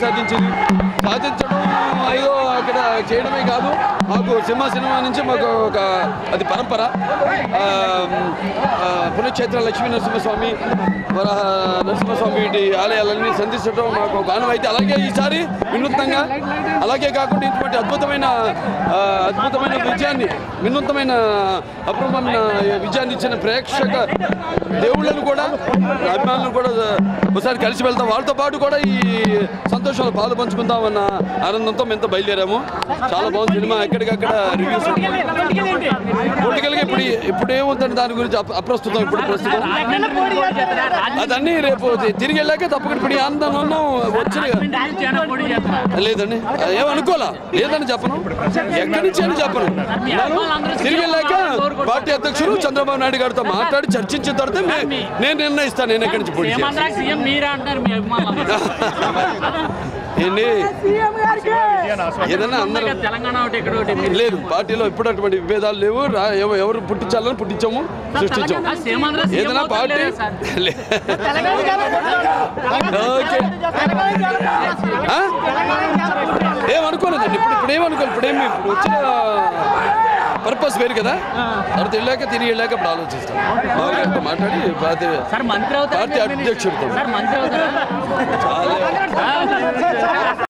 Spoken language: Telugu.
సాధించింది సాధించడం ఏదో అక్కడ చేయడమే కాదు మాకు సినిమా సినిమా నుంచి మాకు ఒక అది పరంపర ఆ, ఆ, పుణ్యక్షేత్ర లక్ష్మీ నరసింహస్వామి వరాహ నరసింహస్వామి వీటి ఆలయాలన్నీ సందర్శించడం మాకు ఒక ఆనవాయితీ అలాగే ఈసారి వినూత్నంగా అలాగే కాకుండా ఇటువంటి అద్భుతమైన ఆ, అద్భుతమైన విజయాన్ని వినూత్నమైన అపూర్వమైన విజయాన్ని ఇచ్చిన ప్రేక్షక దేవుళ్ళను కూడా అభిమానులను కూడా ఒకసారి కలిసి వెళ్తాం వాళ్ళతో పాటు కూడా ఈ సంతోషంలో పాలు పంచుకుందామన్న ఆనందంతో మేము బయలుదేరాము చాలా బాగుంది సినిమా ఎక్కడికక్కడ రివ్యూస్ పొలిటికల్గా ఇప్పుడు ఇప్పుడు ఏముందండి దాని గురించి అప్ర- అప్రస్తుతం ఇప్పుడు ప్రస్తుతం అదన్నీ రేపు తిరిగి వెళ్ళాక తప్పకుండా ఇప్పుడు ఈ ఆనందంలో వచ్చిన లేదండి ఏమనుకోలా లేదని చెప్పను ఎక్కడి నుంచి అని చెప్పను నేను తిరిగి వెళ్ళాక పార్టీ అధ్యక్షుడు చంద్రబాబు నాయుడు గారితో మాట్లాడి చర్చించిన తర్వాత నే- నేను నిర్ణయిస్తాను నేను ఎక్కడి నుంచి పోటీ చేయాలి. సీఎం సీఎం మీరా అంటారు మీ అభిమానులు ఏంటి ఏదన్నా అందరూ తెలంగాణ ఒకటి ఇక్కడ ఒకటి మీరు- లేదు పార్టీలో ఇప్పుడు అటువంటి విభేదాలు లేవు రా- ఎవ- ఎవరు పుట్టించాలని పుట్టించాము సృష్టించాము ఆ సీఎమాంధ్ర సీఎం ఏదైనా అవుతారు పార్టీ లేదా సార్? లే- ఓకే ఆ? ఏమనుకోలేదండి ఇప్పుడు ఇప్పుడు ఏమనుకోలేదు ఇప్పుడు ఏమి ఇప్పుడు వచ్చిన పర్పస్ వేరు కదా తర్వాత వెళ్ళాక తిరిగి వెళ్ళాక ఇప్పుడు ఆలోచిస్తాం బాబు గారితో మాట్లాడి పార్టీ సార్ మంత్రి అవుతారా పార్టీ అధ్యక్షుడితో సార్ మంత్రి అవుతారా చాలా